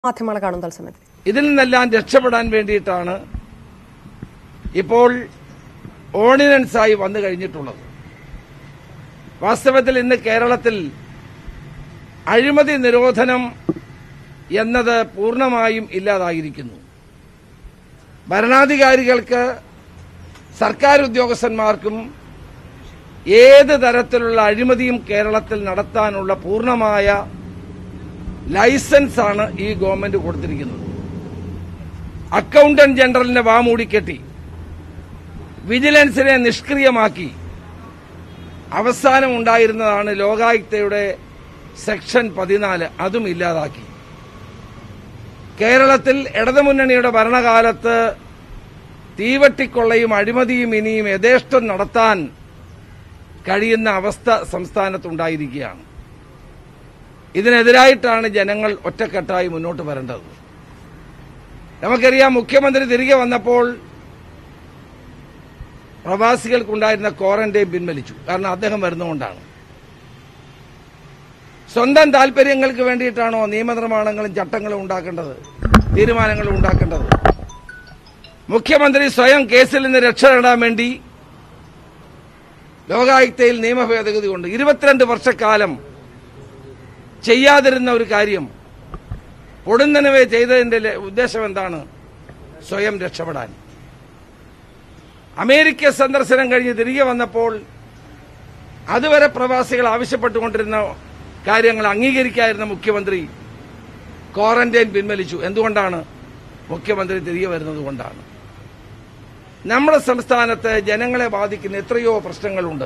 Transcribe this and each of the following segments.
മാധ്യമങ്ങളെ കാണും തത്സമയത്തിൽ ഇതിൽ നിന്നെല്ലാം രക്ഷപ്പെടാൻ വേണ്ടിയിട്ടാണ് ഇപ്പോൾ ഓർഡിനൻസായി വന്നു കഴിഞ്ഞിട്ടുള്ളത് വാസ്തവത്തിൽ ഇന്ന് കേരളത്തിൽ അഴിമതി നിരോധനം എന്നത് പൂർണ്ണമായും ഇല്ലാതായിരിക്കുന്നു ഭരണാധികാരികൾക്ക് സർക്കാർ ഉദ്യോഗസ്ഥന്മാർക്കും ഏത് തരത്തിലുള്ള അഴിമതിയും കേരളത്തിൽ നടത്താനുള്ള പൂർണ്ണമായ ലൈസൻസ് ആണ് ഈ ഗവൺമെന്റ് കൊടുത്തിരിക്കുന്നത് അക്കൗണ്ടന്റ് ജനറലിന്റെ വാ മൂടിക്കെട്ടി വിജിലൻസിനെ നിഷ്ക്രിയമാക്കി അവസാനം ഉണ്ടായിരുന്നതാണ് ലോകായുക്തയുടെ സെക്ഷൻ പതിനാല് അതും ഇല്ലാതാക്കി കേരളത്തിൽ ഇടതുമുന്നണിയുടെ ഭരണകാലത്ത് തീവട്ടിക്കൊള്ളയും അഴിമതിയും ഇനിയും യഥേഷ്ടം നടത്താൻ കഴിയുന്ന അവസ്ഥ സംസ്ഥാനത്തുണ്ടായിരിക്കുകയാണ് ഇതിനെതിരായിട്ടാണ് ജനങ്ങൾ ഒറ്റക്കെട്ടായി മുന്നോട്ട് വരേണ്ടത് നമുക്കറിയാം മുഖ്യമന്ത്രി തിരികെ വന്നപ്പോൾ പ്രവാസികൾക്കുണ്ടായിരുന്ന ക്വാറന്റൈൻ പിൻവലിച്ചു കാരണം അദ്ദേഹം വരുന്നതുകൊണ്ടാണ് സ്വന്തം താല്പര്യങ്ങൾക്ക് വേണ്ടിയിട്ടാണോ നിയമനിർമ്മാണങ്ങളും ചട്ടങ്ങളും ഉണ്ടാക്കേണ്ടത് തീരുമാനങ്ങളും ഉണ്ടാക്കേണ്ടത് മുഖ്യമന്ത്രി സ്വയം കേസിൽ നിന്ന് രക്ഷ നേടാൻ വേണ്ടി ലോകായുക്തയിൽ നിയമ ഭേദഗതി കൊണ്ട് ഇരുപത്തിരണ്ട് വർഷക്കാലം ചെയ്യാതിരുന്ന ഒരു കാര്യം പൊടുന്നനവേ ചെയ്തതിന്റെ ല- ഉദ്ദേശം എന്താണ് സ്വയം രക്ഷപ്പെടാൻ അമേരിക്ക സന്ദർശനം കഴിഞ്ഞ് തിരികെ വന്നപ്പോൾ അതുവരെ പ്രവാസികൾ ആവശ്യപ്പെട്ടുകൊണ്ടിരുന്ന കാര്യങ്ങൾ അംഗീകരിക്കാതിരുന്ന മുഖ്യമന്ത്രി ക്വാറന്റൈൻ പിൻവലിച്ചു എന്തുകൊണ്ടാണ് മുഖ്യമന്ത്രി തിരികെ വരുന്നത് കൊണ്ടാണ് നമ്മുടെ സംസ്ഥാനത്ത് ജനങ്ങളെ ബാധിക്കുന്ന എത്രയോ പ്രശ്നങ്ങളുണ്ട്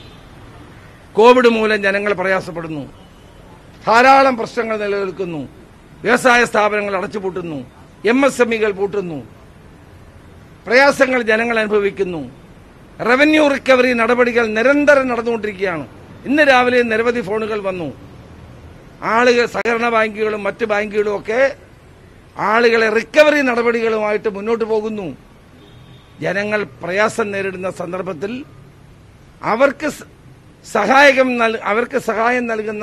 കോവിഡ് മൂലം ജനങ്ങൾ പ്രയാസപ്പെടുന്നു ധാരാളം പ്രശ്നങ്ങൾ നിലനിൽക്കുന്നു വ്യവസായ സ്ഥാപനങ്ങൾ അടച്ചുപൂട്ടുന്നു എം എസ് എം ഇകൾ പൂട്ടുന്നു പ്രയാസങ്ങൾ ജനങ്ങൾ അനുഭവിക്കുന്നു റവന്യൂ റിക്കവറി നടപടികൾ നിരന്തരം നടന്നുകൊണ്ടിരിക്കുകയാണ് ഇന്ന് രാവിലെ നിരവധി ഫോണുകൾ വന്നു ആളുകൾ സഹകരണ ബാങ്കുകളും മറ്റ് ബാങ്കുകളും ഒക്കെ ആളുകളെ റിക്കവറി നടപടികളുമായിട്ട് മുന്നോട്ട് പോകുന്നു ജനങ്ങൾ പ്രയാസം നേരിടുന്ന സന്ദർഭത്തിൽ അവർക്ക് സ- സഹായകം നൽ- അവർക്ക് സഹായം നൽകുന്ന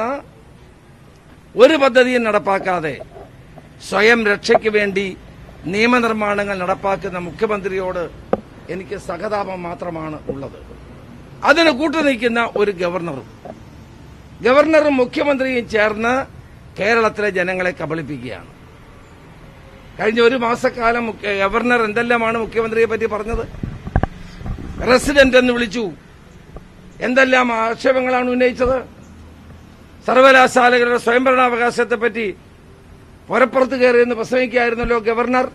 ഒരു പദ്ധതിയും നടപ്പാക്കാതെ സ്വയം രക്ഷയ്ക്ക് വേണ്ടി നിയമനിർമ്മാണങ്ങൾ നടപ്പാക്കുന്ന മുഖ്യമന്ത്രിയോട് എനിക്ക് സഹതാപം മാത്രമാണ് ഉള്ളത് അതിന് കൂട്ടുനിൽക്കുന്ന ഒരു ഗവർണറും ഗവർണറും മുഖ്യമന്ത്രിയും ചേർന്ന് കേരളത്തിലെ ജനങ്ങളെ കബളിപ്പിക്കുകയാണ് കഴിഞ്ഞ ഒരു മാസക്കാലം മുഖ്യ- ഗവർണർ എന്തെല്ലാമാണ് മുഖ്യമന്ത്രിയെ പറ്റി പറഞ്ഞത് റെസിഡന്റ് എന്ന് വിളിച്ചു എന്തെല്ലാം ആക്ഷേപങ്ങളാണ് ഉന്നയിച്ചത് സർവകലാശാലകളുടെ സ്വയംഭരണാവകാശത്തെപ്പറ്റി പുറപ്പുറത്ത് കയറിയെന്ന് പ്രസംഗിക്കുകയായിരുന്നല്ലോ ഗവർണർ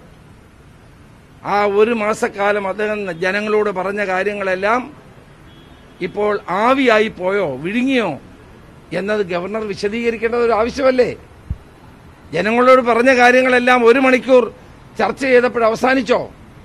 ആ ഒരു മാസക്കാലം അദ്ദേഹം ജനങ്ങളോട് പറഞ്ഞ കാര്യങ്ങളെല്ലാം ഇപ്പോൾ ആവിയായി പോയോ വിഴുങ്ങിയോ എന്നത് ഗവർണർ വിശദീകരിക്കേണ്ടത് ഒരു ആവശ്യമല്ലേ ജനങ്ങളോട് പറഞ്ഞ കാര്യങ്ങളെല്ലാം ഒരു മണിക്കൂർ ചർച്ച ചെയ്തപ്പോൾ അവസാനിച്ചോ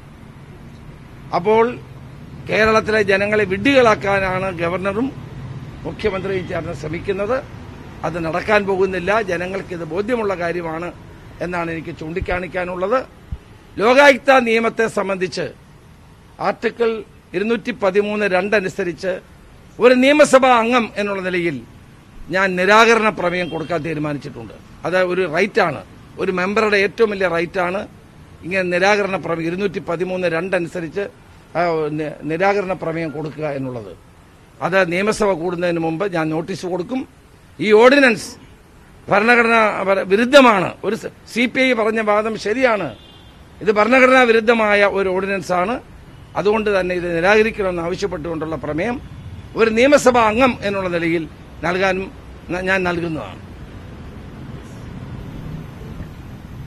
അപ്പോൾ കേരളത്തിലെ ജനങ്ങളെ വിഡ്ഢികളാക്കാനാണ് ഗവർണറും മുഖ്യമന്ത്രിയും ചേർന്ന് ശ്രമിക്കുന്നത് അത് നടക്കാൻ പോകുന്നില്ല ജനങ്ങൾക്ക് ഇത് ബോധ്യമുള്ള കാര്യമാണ് എന്നാണ് എനിക്ക് ചൂണ്ടിക്കാണിക്കാനുള്ളത് ലോകായുക്ത നിയമത്തെ സംബന്ധിച്ച് ആർട്ടിക്കിൾ ഇരുന്നൂറ്റി പതിമൂന്ന് രണ്ടനുസരിച്ച് ഒരു നിയമസഭാ അംഗം എന്നുള്ള നിലയിൽ ഞാൻ നിരാകരണ പ്രമേയം കൊടുക്കാൻ തീരുമാനിച്ചിട്ടുണ്ട് അത് ഒരു റൈറ്റാണ് ഒരു മെമ്പറുടെ ഏറ്റവും വലിയ റൈറ്റാണ് ഇങ്ങനെ നിരാകരണ പ്രമേയം ഇരുന്നൂറ്റി പതിമൂന്ന് രണ്ടനുസരിച്ച് ആ, നി- നിരാകരണ പ്രമേയം കൊടുക്കുക എന്നുള്ളത് അത് നിയമസഭ കൂടുന്നതിന് മുമ്പ് ഞാൻ നോട്ടീസ് കൊടുക്കും ഈ ഓർഡിനൻസ് ഭരണഘടനാ പര- വിരുദ്ധമാണ് ഒരു സി പി ഐ പറഞ്ഞ വാദം ശരിയാണ് ഇത് ഭരണഘടനാ വിരുദ്ധമായ ഒരു ഓർഡിനൻസ് ആണ് അതുകൊണ്ട് തന്നെ ഇത് നിരാകരിക്കണമെന്ന് ആവശ്യപ്പെട്ടുകൊണ്ടുള്ള പ്രമേയം ഒരു നിയമസഭാ അംഗം എന്നുള്ള നിലയിൽ നൽകാനും ന- ഞാൻ നൽകുന്നതാണ്